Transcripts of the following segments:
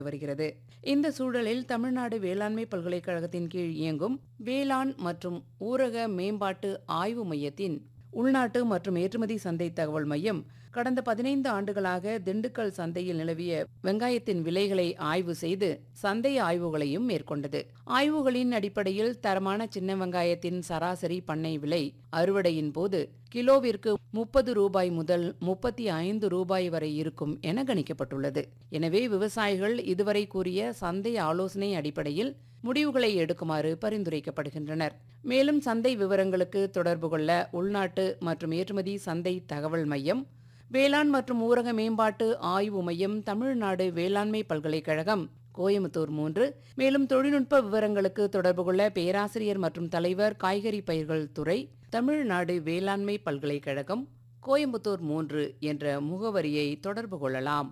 வருகிறது இந்த சூழலில் தமிழ்நாடு வேளாண்மை பல்கலைக்கழகத்தின் கீழ் இயங்கும் வேளாண் மற்றும் ஊரக மேம்பாட்டு ஆய்வு மையத்தின் உள்நாட்டு மற்றும் ஏற்றுமதி சந்தை தகவல் மையம் கடந்த பதினைந்து ஆண்டுகளாக திண்டுக்கல் சந்தையில் நிலவிய வெங்காயத்தின் விலைகளை ஆய்வு செய்து சந்தை ஆய்வுகளையும் மேற்கொண்டது ஆய்வுகளின் அடிப்படையில் தரமான சின்ன வெங்காயத்தின் சராசரி பண்ணை விலை அறுவடையின் போது கிலோவிற்கு முப்பது ரூபாய் முதல் முப்பத்தி ஐந்து ரூபாய் வரை இருக்கும் என கணிக்கப்பட்டுள்ளது எனவே விவசாயிகள் இதுவரை கூறிய சந்தை ஆலோசனை அடிப்படையில் முடிவுகளை எடுக்குமாறு பரிந்துரைக்கப்படுகின்றனர் மேலும் சந்தை விவரங்களுக்கு தொடர்பு கொள்ள உள்நாட்டு மற்றும் ஏற்றுமதி சந்தை தகவல் மையம் வேளாண் மற்றும் ஊரக மேம்பாட்டு ஆய்வு மையம் தமிழ்நாடு வேளாண்மை பல்கலைக்கழகம் கோயமுத்தூர் மூன்று மேலும் தொழில்நுட்ப விவரங்களுக்கு தொடர்பு கொள்ள பேராசிரியர் மற்றும் தலைவர் காய்கறி பயிர்கள் துறை தமிழ்நாடு வேளாண்மை பல்கலைக்கழகம் கோயம்புத்தூர் மூன்று என்ற முகவரியை தொடர்பு கொள்ளலாம்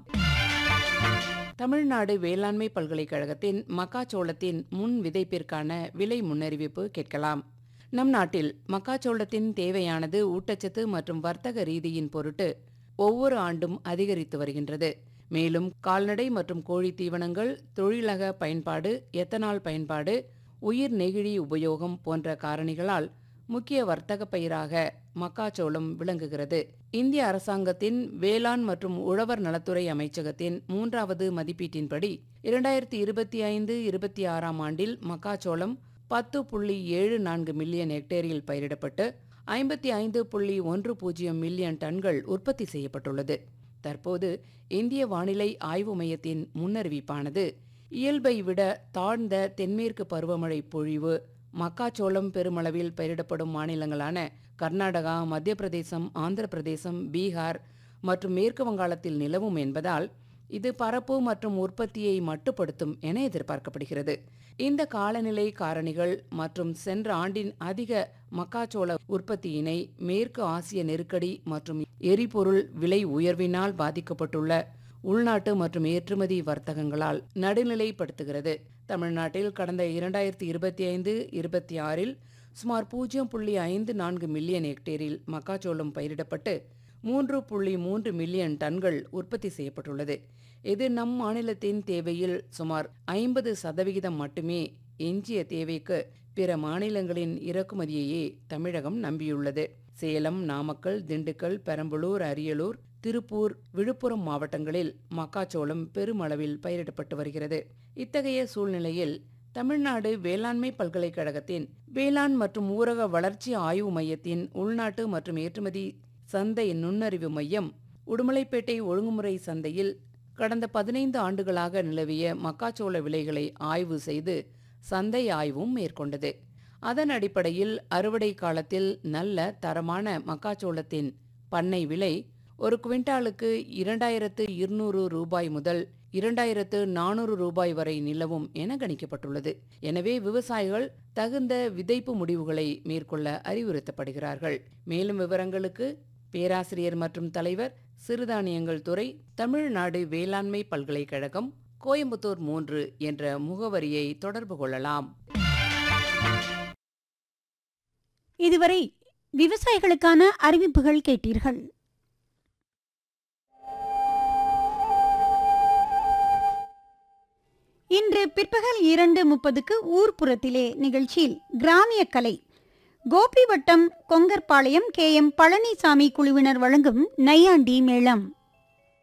தமிழ்நாடு வேளாண்மை பல்கலைக்கழகத்தின் மக்காச்சோளத்தின் முன் விதைப்பிற்கான விலை முன்னறிவிப்பு கேட்கலாம் நம் நாட்டில் மக்காச்சோளத்தின் தேவையானது ஊட்டச்சத்து மற்றும் வர்த்தக ரீதியின் பொருட்டு ஒவ்வொரு ஆண்டும் அதிகரித்து வருகின்றது மேலும் கால்நடை மற்றும் கோழி தீவனங்கள் தொழிலக பயன்பாடு எத்தனால் பயன்பாடு உயிர் நெகிழி உபயோகம் போன்ற காரணிகளால் முக்கிய வர்த்தக பயிராக மக்காச்சோளம் விளங்குகிறது இந்திய அரசாங்கத்தின் வேளாண் மற்றும் உழவர் நலத்துறை அமைச்சகத்தின் மூன்றாவது மதிப்பீட்டின்படி இரண்டாயிரத்தி இருபத்தி ஐந்து இருபத்தி ஆறாம் ஆண்டில் மக்காச்சோளம் பத்து புள்ளி ஏழு நான்கு மில்லியன் ஹெக்டேரில் பயிரிடப்பட்டு ஐம்பத்தி ஐந்து புள்ளி ஒன்று பூஜ்ஜியம் மில்லியன் டன்கள் உற்பத்தி செய்யப்பட்டுள்ளது தற்போது இந்திய வானிலை ஆய்வு மையத்தின் முன்னறிவிப்பானது இயல்பை விட தாழ்ந்த தென்மேற்கு பருவமழை பொழிவு மக்காச்சோளம் பெருமளவில் பயிரிடப்படும் மாநிலங்களான கர்நாடகா மத்திய பிரதேசம் ஆந்திர பிரதேசம் பீகார் மற்றும் மேற்கு வங்காளத்தில் நிலவும் என்பதால் இது பரப்பு மற்றும் உற்பத்தியை மட்டுப்படுத்தும் என எதிர்பார்க்கப்படுகிறது இந்த காலநிலை காரணிகள் மற்றும் சென்ற ஆண்டின் அதிக மக்காச்சோள உற்பத்தியினை மேற்கு ஆசிய நெருக்கடி மற்றும் எரிபொருள் விலை உயர்வினால் பாதிக்கப்பட்டுள்ள உள்நாட்டு மற்றும் ஏற்றுமதி வர்த்தகங்களால் நடுநிலைப்படுத்துகிறது தமிழ்நாட்டில் கடந்த இரண்டாயிரத்தி இருபத்தி ஐந்து இருபத்தி ஆறில் சுமார் பூஜ்ஜியம் புள்ளி ஐந்து நான்கு மில்லியன் ஹெக்டேரில் மக்காச்சோளம் பயிரிடப்பட்டு மூன்று புள்ளி மூன்று மில்லியன் டன்கள் உற்பத்தி செய்யப்பட்டுள்ளது இது நம் மாநிலத்தின் தேவையில் சுமார் ஐம்பது சதவிகிதம் மட்டுமே எஞ்சிய தேவைக்கு பிற மாநிலங்களின் இறக்குமதியையே தமிழகம் நம்பியுள்ளது சேலம் நாமக்கல் திண்டுக்கல் பெரம்பலூர் அரியலூர் திருப்பூர் விழுப்புரம் மாவட்டங்களில் மக்காச்சோளம் பெருமளவில் பயிரிடப்பட்டு வருகிறது இத்தகைய சூழ்நிலையில் தமிழ்நாடு வேளாண்மை பல்கலைக்கழகத்தின் வேளாண் மற்றும் ஊரக வளர்ச்சி ஆய்வு மையத்தின் உள்நாட்டு மற்றும் ஏற்றுமதி சந்தை நுண்ணறிவு மையம் உடுமலைப்பேட்டை ஒழுங்குமுறை சந்தையில் கடந்த பதினைந்து ஆண்டுகளாக நிலவிய மக்காச்சோள விலைகளை ஆய்வு செய்து சந்தை ஆய்வும் மேற்கொண்டது அதன் அடிப்படையில் அறுவடை காலத்தில் நல்ல தரமான மக்காச்சோளத்தின் பண்ணை விலை ஒரு குவிண்டாலுக்கு இரண்டாயிரத்து இருநூறு ரூபாய் முதல் இரண்டாயிரத்து நானூறு ரூபாய் வரை நிலவும் என கணிக்கப்பட்டுள்ளது எனவே விவசாயிகள் தகுந்த விதைப்பு முடிவுகளை மேற்கொள்ள அறிவுறுத்தப்படுகிறார்கள் மேலும் விவரங்களுக்கு பேராசிரியர் மற்றும் தலைவர் சிறுதானியங்கள் துறை தமிழ்நாடு வேளாண்மை பல்கலைக்கழகம் கோயம்புத்தூர் மூன்று என்ற முகவரியை தொடர்பு கொள்ளலாம் இதுவரை விவசாயிகளுக்கான அறிவிப்புகள் கேட்டீர்கள் இன்று பிற்பகல் இரண்டு முப்பதுக்கு ஊர்ப்புறத்திலே நிகழ்ச்சியில் கிராமிய கலை கோபிவட்டம் கொங்கர்பாளையம் கே எம் பழனிசாமி குழுவினர் வழங்கும் நையாண்டி மேளம்